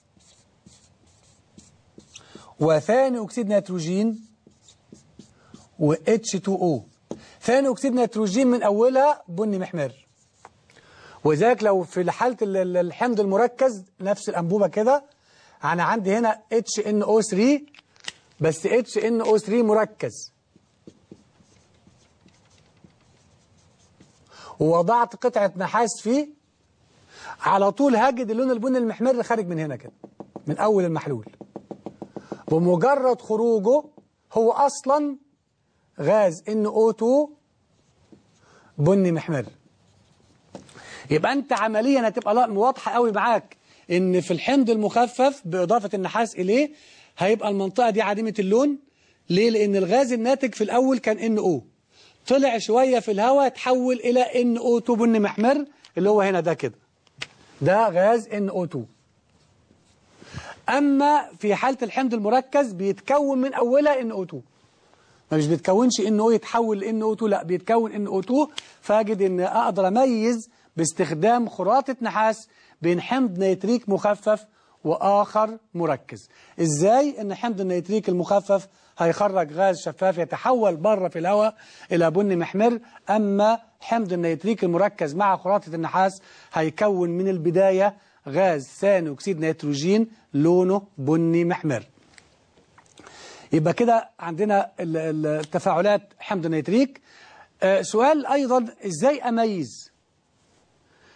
وثاني أكسيد نيتروجين و H2O ثاني أكسيد نيتروجين من أولها بني محمر وذلك لو في حالة الحمض المركز نفس الأنبوبة كده أنا عندي هنا HNO3 بس HNO3 مركز ووضعت قطعة نحاس فيه على طول هجد اللون البني المحمر خارج من هنا كده من أول المحلول بمجرد خروجه هو أصلا غاز NO2 بني محمر يبقى انت عمليا هتبقى واضحه قوي معاك ان في الحمض المخفف باضافه النحاس اليه هيبقى المنطقه دي عديمه اللون ليه لان الغاز الناتج في الاول كان ان او طلع شويه في الهواء تحول الى ان او 2 بني محمر اللي هو هنا ده كده ده غاز ان او 2 اما في حاله الحمض المركز بيتكون من اولها ان او 2 ما مش بيتكونش ان او يتحول لان او 2 لا بيتكون ان او 2 فاجد ان اقدر اميز باستخدام خراطة نحاس بين حمض نيتريك مخفف وآخر مركز إزاي أن حمض النيتريك المخفف هيخرج غاز شفاف يتحول بره في الهواء إلى بني محمر أما حمض النيتريك المركز مع خراطة النحاس هيكون من البداية غاز ثاني أكسيد نيتروجين لونه بني محمر يبقى كده عندنا التفاعلات حمض النيتريك سؤال أيضا إزاي أميز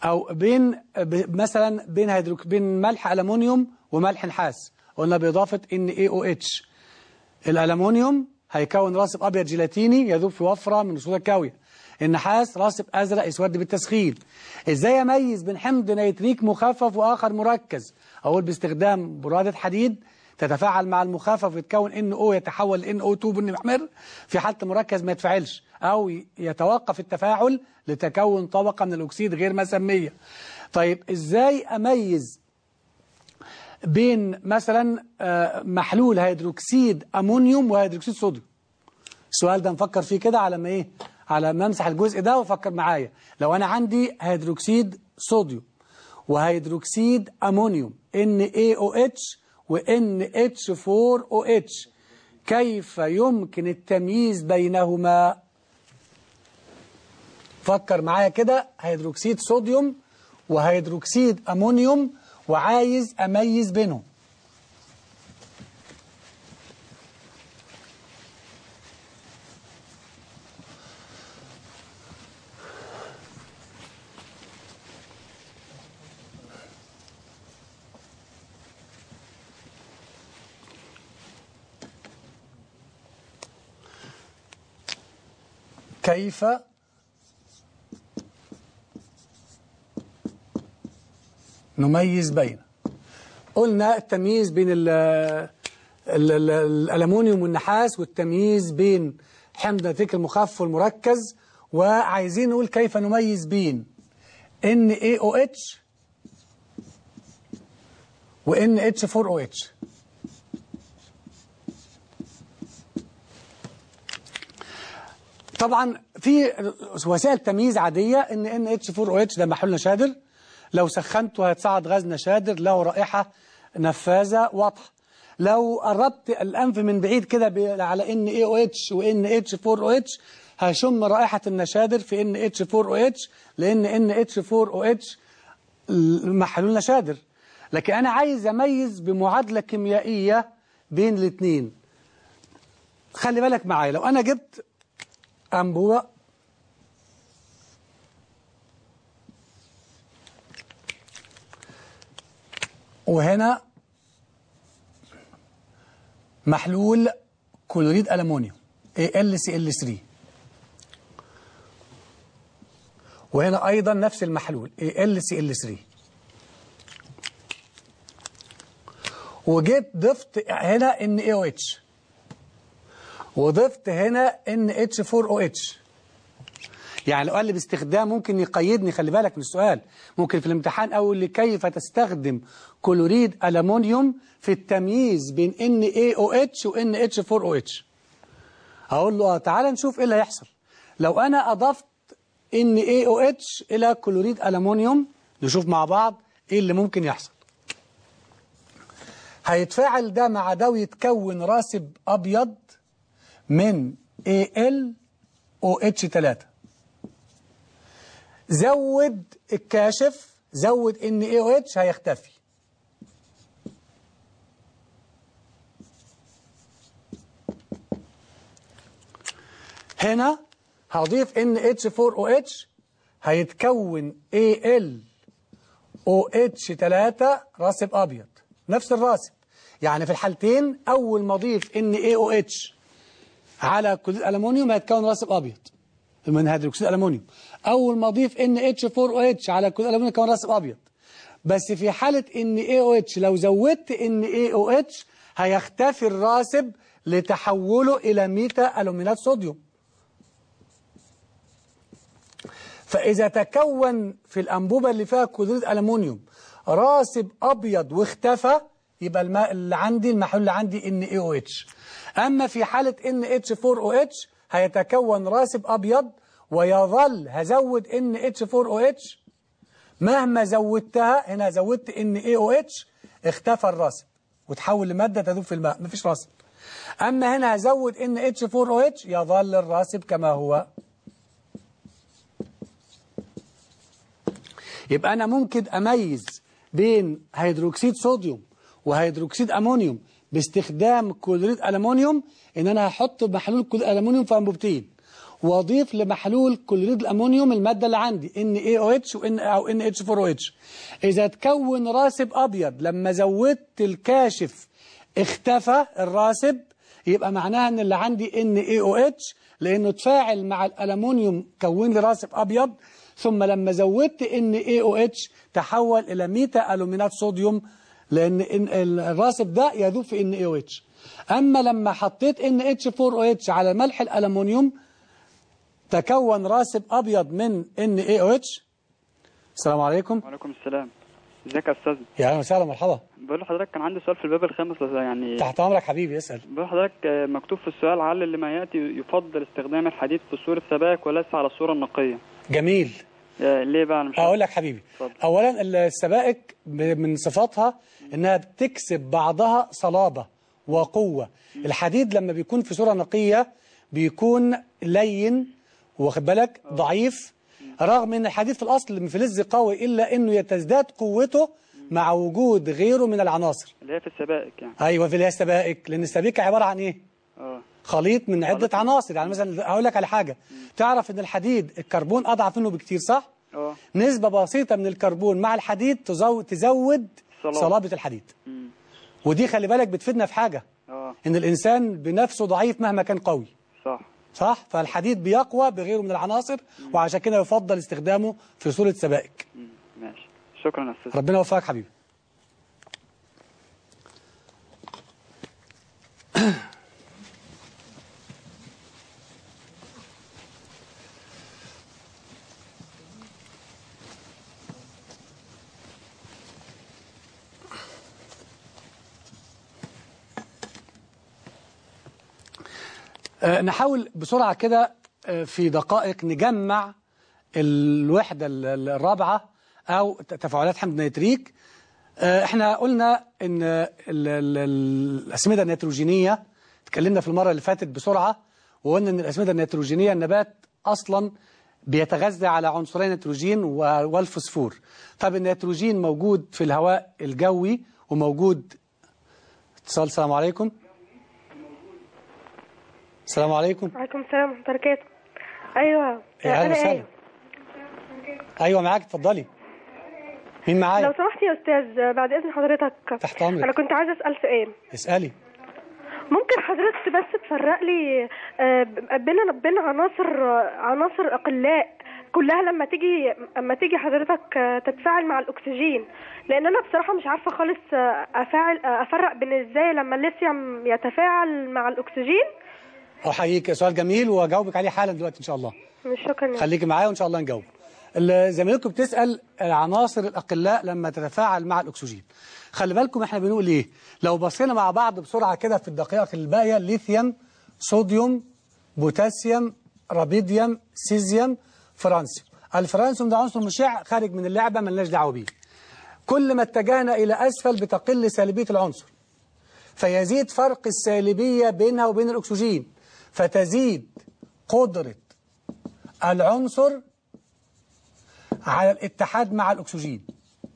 او بين ب- مثلا بين هيدروك بين ملح الومنيوم وملح نحاس قلنا باضافه ان اي او اتش الالومنيوم هيكون راسب ابيض جيلاتيني يذوب في وفره من الصودا الكاويه النحاس راسب ازرق يسود بالتسخين ازاي اميز بين حمض نيتريك مخفف واخر مركز اقول باستخدام براده حديد تتفاعل مع المخفف ويتكون ان او يتحول لان او 2 بني محمر في حاله مركز ما يتفاعلش او ي- يتوقف التفاعل لتكون طبقه من الاكسيد غير مسميه طيب ازاي اميز بين مثلا آه، محلول هيدروكسيد امونيوم وهيدروكسيد صوديوم السؤال ده نفكر فيه كده على ما ايه على ما امسح الجزء ده وفكر معايا لو انا عندي هيدروكسيد صوديوم وهيدروكسيد امونيوم NaOH و NH4OH كيف يمكن التمييز بينهما فكر معايا كده هيدروكسيد صوديوم وهيدروكسيد امونيوم وعايز اميز بينهم كيف نميز بين قلنا التمييز بين ال ال- ال- الألمونيوم والنحاس والتمييز بين حمض نيتريك المخفف والمركز وعايزين نقول كيف نميز بين NaOH و NH4OH طبعا في وسائل تمييز عادية ان NH4OH ده محلول نشادر لو سخنته هيتصعد غاز نشادر له رائحة نفاذة واضحة لو قربت الأنف من بعيد كده ب- على NaOH و NH4OH هشم رائحة النشادر في NH4OH لأن NH4OH محلول نشادر لكن أنا عايز أميز بمعادلة كيميائية بين الاثنين خلي بالك معايا لو أنا جبت أنبوبة وهنا محلول كلوريد ألمونيوم AlCl3 وهنا أيضا نفس المحلول AlCl3 وجيت ضفت هنا NaOH وضفت هنا NH4OH يعني لو قال لي باستخدام ممكن يقيدني خلي بالك من السؤال ممكن في الامتحان أقول لي كيف تستخدم كلوريد ألمونيوم في التمييز بين NaOH و NH4OH هقول له آه تعالى نشوف ايه اللي هيحصل لو انا اضفت NaOH الى كلوريد ألمونيوم نشوف مع بعض ايه اللي ممكن يحصل هيتفاعل ده مع ده ويتكون راسب ابيض من AlOH3 زود الكاشف زود NaOH هيختفي هنا هضيف NH4OH هيتكون AlOH3 راسب أبيض نفس الراسب يعني في الحالتين أول ما أضيف NaOH على كلوريد الألمونيوم هيتكون راسب أبيض من هيدروكسيد الألمونيوم أول ما أضيف NH4OH على كلوريد الألمونيوم هيتكون راسب أبيض بس في حالة NaOH لو زودت NaOH هيختفي الراسب لتحوله إلى ميتا ألومينات صوديوم فإذا تكون في الأنبوبة اللي فيها كلوريد ألمونيوم راسب أبيض واختفى يبقى الماء اللي عندي المحلول اللي عندي NaOH أما في حالة NH4OH هيتكون راسب أبيض ويظل هزود NH4OH مهما زودتها هنا زودت NaOH اختفى الراسب وتحول لمادة تذوب في الماء مفيش راسب أما هنا هزود NH4OH يظل الراسب كما هو يبقى أنا ممكن أميز بين هيدروكسيد صوديوم وهيدروكسيد أمونيوم باستخدام كلوريد ألمونيوم إن أنا هحط محلول كلوريد ألمونيوم في أنبوبتين واضيف لمحلول كلوريد الامونيوم الماده اللي عندي NaOH وان او NH4OH اذا تكون راسب ابيض لما زودت الكاشف اختفى الراسب يبقى معناها ان اللي عندي NaOH لانه تفاعل مع الالومنيوم كون لي راسب ابيض ثم لما زودت NaOH تحول الى ميتا الومينات صوديوم لان إن- الراسب ده يذوب في NaOH اما لما حطيت NH4OH على ملح الالومنيوم تكون راسب ابيض من NaOH السلام عليكم وعليكم السلام ازيك يا استاذ يا اهلا وسهلا مرحبا بقول لحضرتك كان عندي سؤال في الباب الخامس بس يعني تحت امرك حبيبي اسال بقول لحضرتك آه، مكتوب في السؤال علل لما ياتي يفضل استخدام الحديد في صورة سبائك وليس على الصورة النقية جميل آه، ليه بقى انا مش اقول لك حبيبي اتفضل. اولا السبائك ب- من صفاتها انها بتكسب بعضها صلابه وقوه الحديد لما بيكون في صوره نقيه بيكون لين واخد بالك ضعيف رغم ان الحديد في الاصل من فلز قوي الا انه يتزداد قوته مع وجود غيره من العناصر اللي هي في السبائك يعني ايوه في اللي هي السبائك لان السبيكه عباره عن ايه اه خليط من عده عناصر يعني مثلا هقول لك على حاجه تعرف ان الحديد الكربون اضعف منه بكتير صح اه نسبة بسيطة من الكربون مع الحديد تزود, تزود صلابة. صلابة الحديد مم. ودي خلي بالك بتفيدنا في حاجة اه ان الانسان بنفسه ضعيف مهما كان قوي صح صح فالحديد بيقوى بغيره من العناصر وعشان كده يفضل استخدامه في صورة سبائك مم. ماشي شكرا يا استاذ ربنا يوفقك حبيبي آه، نحاول بسرعة كده آه، في دقائق نجمع الوحدة ال- ال- الرابعة أو ت- تفاعلات حمض نيتريك آه، احنا قلنا ان ال- ال- ال- الأسمدة النيتروجينية اتكلمنا في المرة اللي فاتت بسرعة وقلنا ان الأسمدة النيتروجينية النبات أصلا بيتغذى على عنصرين نيتروجين و- والفوسفور طب النيتروجين موجود في الهواء الجوي وموجود اتصال السلام عليكم السلام عليكم وعليكم السلام ورحمة الله وبركاته أيوة يا اهلا أنا وسهلا آية ايوه معاك اتفضلي مين لو معايا سمحت يا أستاذ بعد إذن حضرتك تحت أمرك. أنا كنت عايزة أسأل سؤال اسالي ممكن حضرتك بس تفرق لي آه، بين بين عناصر عناصر أقلاء كلها لما تيجي اما تيجي حضرتك آه، تتفاعل مع الأكسجين لأن أنا بصراحة مش عارفة خالص آه، أفاعل آه، أفرق بين إزاي لما الليثيوم يتفاعل مع الأكسجين احييك سؤال جميل واجاوبك عليه حالا دلوقتي ان شاء الله مش شكرا خليكي معايا وان شاء الله نجاوب ال- زميلكم بتسال العناصر الاقلاء لما تتفاعل مع الاكسجين خلي بالكم احنا بنقول ايه لو بصينا مع بعض بسرعه كده في الدقائق الباقيه ليثيوم صوديوم بوتاسيوم رابيديوم سيزيوم فرانسيوم الفرانسيوم ده عنصر مشع خارج من اللعبه ملناش دعوه بيه كل ما اتجهنا الى اسفل بتقل سالبيه العنصر فيزيد فرق السالبيه بينها وبين الاكسجين فتزيد قدره العنصر على الاتحاد مع الأكسجين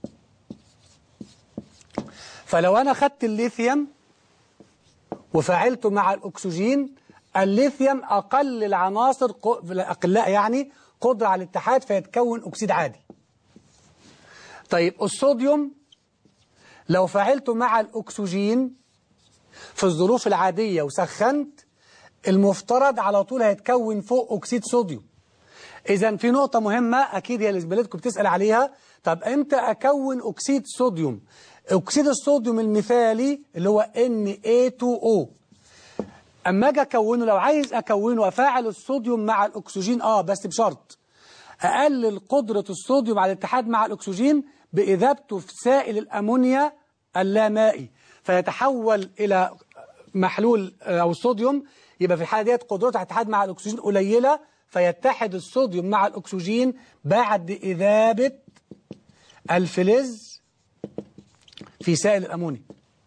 فلو أنا خدت الليثيوم وفعلته مع الأكسجين الليثيوم أقل العناصر ق- الأقلاء يعني قدرة على الاتحاد فيتكون أكسيد عادي طيب الصوديوم لو فعلته مع الأكسجين في الظروف العادية وسخنت المفترض على طول هيتكون فوق أكسيد صوديوم إذا في نقطة مهمة أكيد هي اللي زميلتكم بتسأل عليها طب إمتى أكون أكسيد صوديوم؟ أكسيد الصوديوم المثالي اللي هو Na2O أما أجي أكونه لو عايز أكونه أفاعل الصوديوم مع الأكسجين آه بس بشرط أقلل قدرة الصوديوم على الاتحاد مع الأكسجين بإذابته في سائل الأمونيا اللامائي فيتحول إلى محلول آه، أو الصوديوم يبقى في الحالة ديت قدرته على الاتحاد مع الأكسجين قليلة فيتحد الصوديوم مع الأكسجين بعد إذابة الفلز في سائل الأمونيا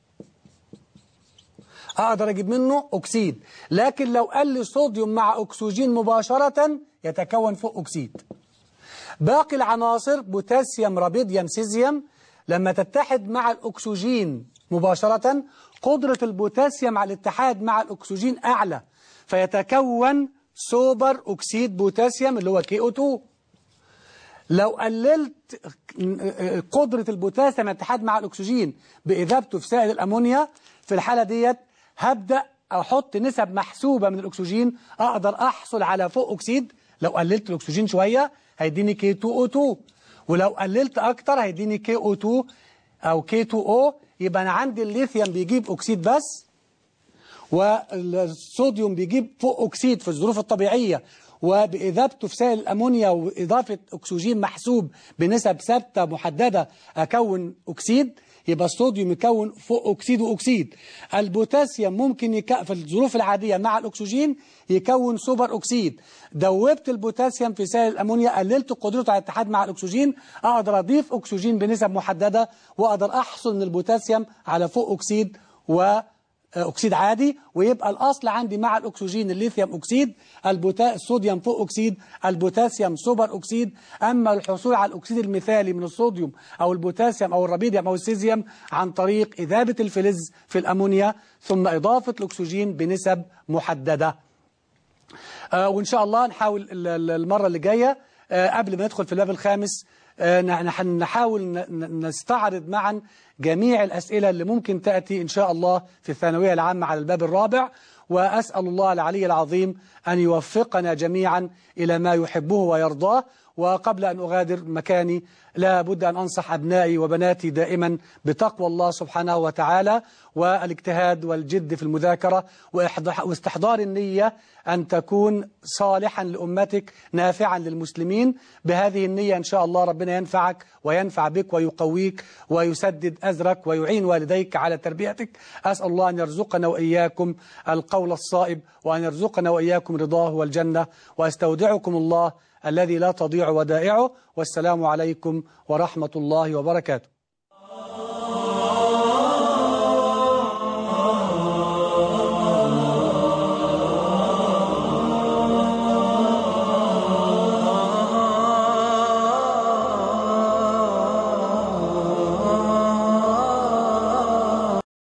أقدر أجيب منه أكسيد لكن لو قال لي صوديوم مع أكسجين مباشرة يتكون فوق أكسيد باقي العناصر بوتاسيوم رابيديوم سيزيوم لما تتحد مع الأكسجين مباشرة قدرة البوتاسيوم على الاتحاد مع الأكسجين أعلى فيتكون سوبر أكسيد بوتاسيوم اللي هو كي او 2 لو قللت قدرة البوتاسيوم الاتحاد مع الأكسجين بإذابته في سائل الأمونيا في الحالة ديت هبدأ أحط نسب محسوبة من الأكسجين أقدر أحصل على فوق أكسيد لو قللت الأكسجين شوية هيديني كي 2 او 2 ولو قللت أكتر هيديني كي او 2 أو كي 2 او يبقى أنا عندي الليثيوم بيجيب أكسيد بس والصوديوم بيجيب فوق أكسيد في الظروف الطبيعية وبإذابته في سائل الأمونيا وإضافة أكسجين محسوب بنسب ثابتة محددة أكون أكسيد يبقى الصوديوم يكون فوق أكسيد وأكسيد البوتاسيوم ممكن يك... في الظروف العادية مع الأكسجين يكون سوبر أكسيد دوبت البوتاسيوم في سائل الأمونيا قللت قدرته على الاتحاد مع الأكسجين أقدر أضيف أكسجين بنسب محددة وأقدر أحصل من البوتاسيوم على فوق أكسيد و أكسيد عادي ويبقى الأصل عندي مع الأكسجين الليثيوم أكسيد البوتا... الصوديوم فوق أكسيد البوتاسيوم سوبر أكسيد أما الحصول على الأكسيد المثالي من الصوديوم أو البوتاسيوم أو الربيديوم أو السيزيوم عن طريق إذابة الفلز في الأمونيا ثم إضافة الأكسجين بنسب محددة آه وإن شاء الله نحاول المرة اللي جاية آه قبل ما ندخل في الباب الخامس نحاول نستعرض معا جميع الأسئلة اللي ممكن تأتي إن شاء الله في الثانوية العامة على الباب الرابع وأسأل الله العلي العظيم أن يوفقنا جميعا إلى ما يحبه ويرضاه وقبل أن أغادر مكاني لا بد أن أنصح أبنائي وبناتي دائما بتقوى الله سبحانه وتعالى والاجتهاد والجد في المذاكرة واستحضار النية أن تكون صالحا لأمتك نافعا للمسلمين بهذه النية إن شاء الله ربنا ينفعك وينفع بك ويقويك ويسدد أزرك ويعين والديك على تربيتك أسأل الله أن يرزقنا وإياكم القول الصائب وأن يرزقنا وإياكم رضاه والجنة وأستودعكم الله الذي لا تضيع ودائعه والسلام عليكم ورحمة الله وبركاته